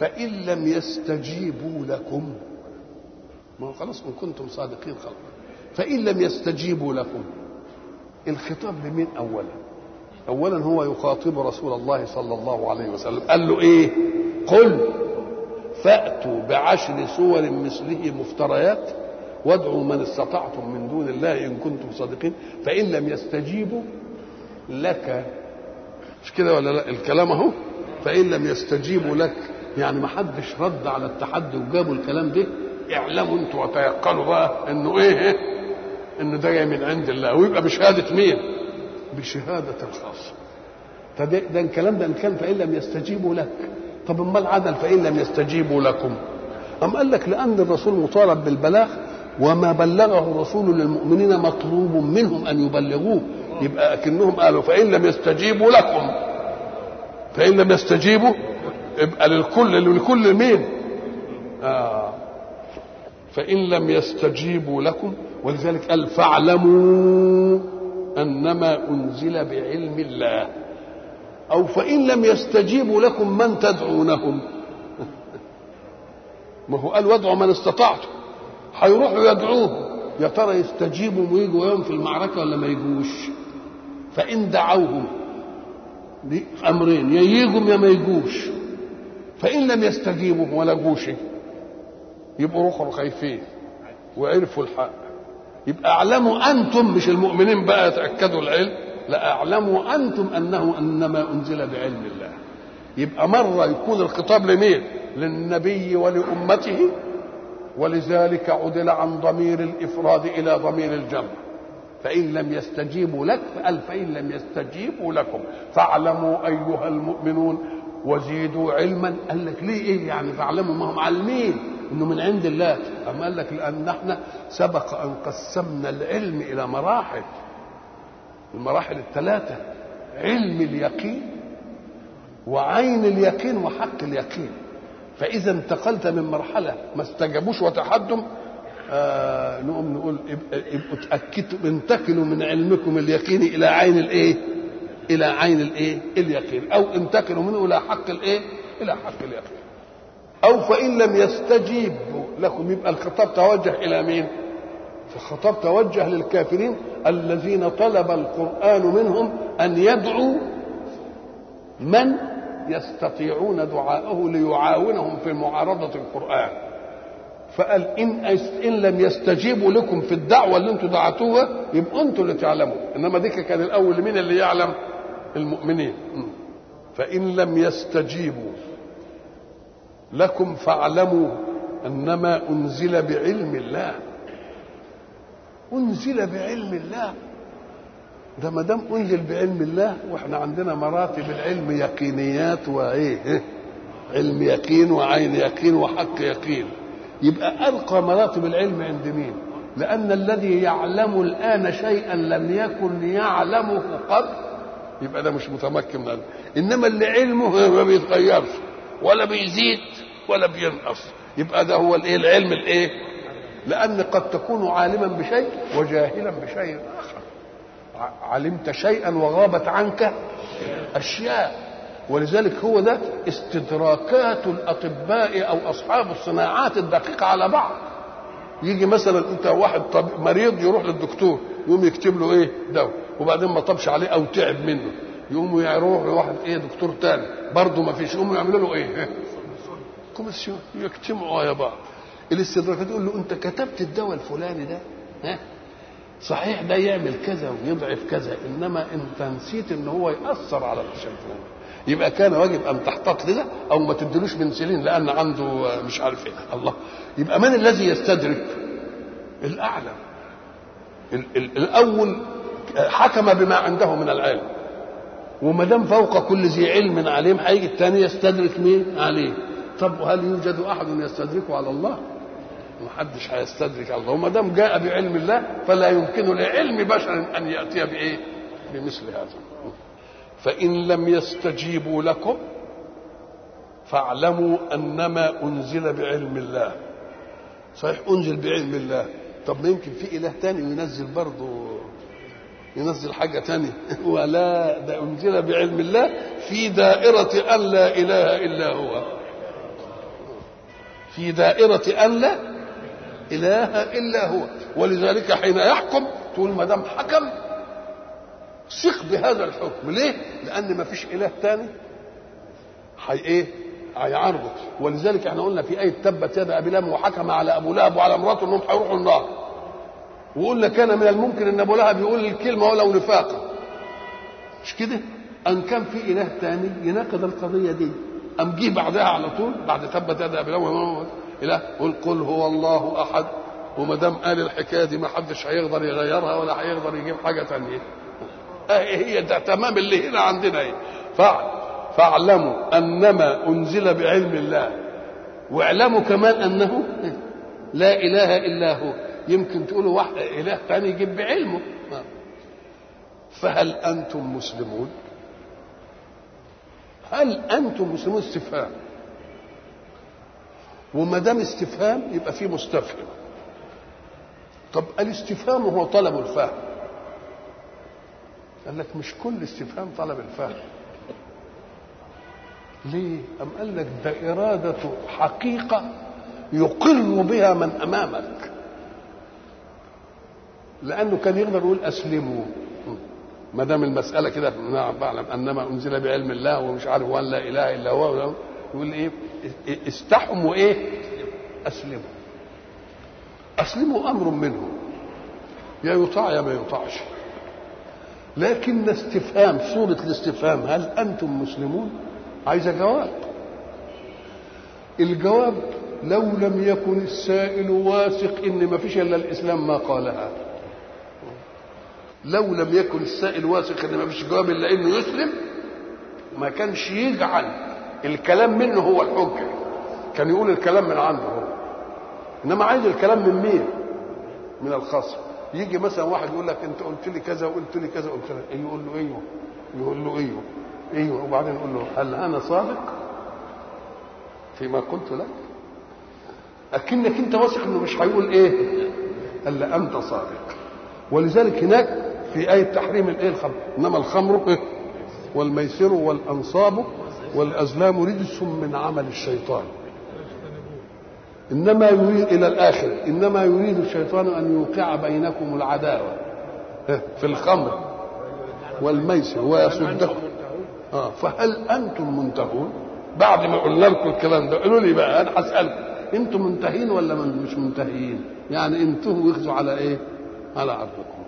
فإن لم يستجيبوا لكم ما هو خلاص إن كنتم صادقين خلاص فإن لم يستجيبوا لكم الخطاب لمين أولا أولا هو يخاطب رسول الله صلى الله عليه وسلم قال له إيه قل فأتوا بعشر سور مثله مفتريات وادعوا من استطعتم من دون الله إن كنتم صادقين فإن لم يستجيبوا لك مش كده ولا لا الكلام اهو فإن لم يستجيبوا لك يعني ما حدش رد على التحدي وجابوا الكلام ده اعلموا انتوا وتيقنوا بقى انه ايه ان ده جاي من عند الله ويبقى بشهادة مين بشهادة الخاص فده ده الكلام ده ان كان فإن لم يستجيبوا لك طب امال عدل فإن لم يستجيبوا لكم أم قال لك لأن الرسول مطالب بالبلاغ وما بلغه الرسول للمؤمنين مطلوب منهم أن يبلغوه يبقى أكنهم قالوا فإن لم يستجيبوا لكم فإن لم يستجيبوا يبقى للكل لكل مين آه فإن لم يستجيبوا لكم ولذلك قال فاعلموا أنما أنزل بعلم الله أو فإن لم يستجيبوا لكم من تدعونهم ما هو قال وادعوا من استطعتم هيروحوا يدعوهم يا ترى يستجيبوا ويجوا يوم في المعركة ولا ما يجوش فإن دعوهم أمرين يا يجوا يا ما يجوش فإن لم يستجيبوا ولا جوش يبقوا روحوا خايفين وعرفوا الحق يبقى اعلموا انتم مش المؤمنين بقى يتاكدوا العلم لا اعلموا انتم انه انما انزل بعلم الله يبقى مره يكون الخطاب لمين للنبي ولامته ولذلك عدل عن ضمير الافراد الى ضمير الجمع فان لم يستجيبوا لك فقال فان لم يستجيبوا لكم فاعلموا ايها المؤمنون وزيدوا علما قال لك ليه ايه يعني فاعلموا ما هم عالمين انه من عند الله اما قال لك لان احنا سبق ان قسمنا العلم الى مراحل المراحل الثلاثه علم اليقين وعين اليقين وحق اليقين فاذا انتقلت من مرحله ما استجابوش وتحدم آه نقوم نقول ابقوا تاكدوا انتقلوا من علمكم اليقيني الى عين الايه الى عين الايه اليقين او انتقلوا منه الى حق الايه الى حق اليقين او فان لم يستجيبوا لكم يبقى الخطاب توجه الى مين فالخطاب توجه للكافرين الذين طلب القران منهم ان يدعوا من يستطيعون دعاءه ليعاونهم في معارضه القران فقال ان ان لم يستجيبوا لكم في الدعوه اللي انتم دعتوها يبقى انتم اللي تعلموا انما ديك كان الاول مين اللي يعلم المؤمنين فان لم يستجيبوا لكم فاعلموا انما انزل بعلم الله انزل بعلم الله ده ما دام انزل بعلم الله واحنا عندنا مراتب العلم يقينيات وايه علم يقين وعين يقين وحق يقين يبقى ارقى مراتب العلم عند مين لان الذي يعلم الان شيئا لم يكن يعلمه قبل يبقى ده مش متمكن من العلم. انما اللي علمه ما بيتغيرش ولا بيزيد ولا بينقص يبقى ده هو الايه العلم الايه لان قد تكون عالما بشيء وجاهلا بشيء اخر علمت شيئا وغابت عنك اشياء ولذلك هو ده استدراكات الاطباء او اصحاب الصناعات الدقيقه على بعض يجي مثلا انت واحد طب مريض يروح للدكتور يقوم يكتب له ايه دواء وبعدين ما طبش عليه او تعب منه يقوموا يروح لواحد ايه دكتور تاني برضه ما فيش يقوموا يعملوا له ايه كوميسيون يجتمعوا يا بعض الاستدراكات يقول له انت كتبت الدواء الفلاني ده ها صحيح ده يعمل كذا ويضعف كذا انما انت نسيت ان هو ياثر على الشيء الفلاني يبقى كان واجب ان تحتاط لده او ما تدلوش بنسلين لان عنده مش عارف ايه الله يبقى من الذي يستدرك الاعلم ال- ال- الاول حكم بما عنده من العلم وما دام فوق كل ذي علم عليم هيجي الثاني يستدرك مين عليه طب هل يوجد احد يستدركه على الله ما حدش هيستدرك على الله وما دام جاء بعلم الله فلا يمكن لعلم بشر ان ياتي بايه بمثل هذا فان لم يستجيبوا لكم فاعلموا انما انزل بعلم الله صحيح انزل بعلم الله طب ما يمكن في اله تاني ينزل برضه ينزل حاجه تانية ولا ده انزل بعلم الله في دائره ان لا اله الا هو في دائرة أن لا إله إلا هو ولذلك حين يحكم تقول ما دام حكم ثق بهذا الحكم ليه؟ لأن ما فيش إله تاني حي إيه؟ هيعارضه ولذلك احنا قلنا في آية تبت يد أبي لهب وحكم على أبو لهب وعلى مراته إنهم هيروحوا النار وقلنا كان من الممكن إن أبو لهب يقول الكلمة ولو نفاقا مش كده؟ أن كان في إله تاني يناقض القضية دي أم جه بعدها على طول بعد تبت يد أبي لهب إله قل قل هو الله أحد وما دام قال الحكايه دي ما حدش هيقدر يغيرها ولا هيقدر يجيب حاجه ثانيه هي ده تمام اللي هنا عندنا ايه فاعلموا انما انزل بعلم الله واعلموا كمان انه لا اله الا هو يمكن تقولوا واحد اله ثاني يجيب بعلمه فهل انتم مسلمون هل انتم مسلمون استفهام وما دام استفهام يبقى في مستفهم طب الاستفهام هو طلب الفهم قال لك مش كل استفهام طلب الفهم ليه أم قال لك ده إرادة حقيقة يقر بها من أمامك لأنه كان يقدر يقول أسلموا ما دام المسألة كده نعم بعلم أنما أنزل بعلم الله ومش عارف وأن لا إله إلا هو يقول إيه استحموا وإيه أسلموا أسلموا أمر منه يا يطاع يا ما يطاعش لكن استفهام صورة الاستفهام هل أنتم مسلمون عايزة جواب الجواب لو لم يكن السائل واثق ان ما فيش الا الاسلام ما قالها لو لم يكن السائل واثق ان ما فيش جواب الا انه يسلم ما كانش يجعل الكلام منه هو الحجه كان يقول الكلام من عنده هو انما عايز الكلام من مين من الخصم يجي مثلا واحد يقول لك انت قلت لي كذا وقلت لي كذا قلت لك ايه يقول له ايوه يقول له ايوه ايوه وبعدين يقول له هل انا صادق فيما قلت لك اكنك انت واثق انه مش هيقول ايه الا انت صادق ولذلك هناك في آية تحريم الايه الخمر انما الخمر إيه؟ والميسر والانصاب والازلام رجس من عمل الشيطان انما يريد الى الاخر انما يريد الشيطان ان يوقع بينكم العداوه في الخمر والميسر ويصدكم اه فهل انتم منتهون بعد ما قلنا لكم الكلام ده قولوا لي بقى انا هسالكم انتم منتهين ولا من مش منتهين يعني انتهوا يخزوا على ايه على عرضكم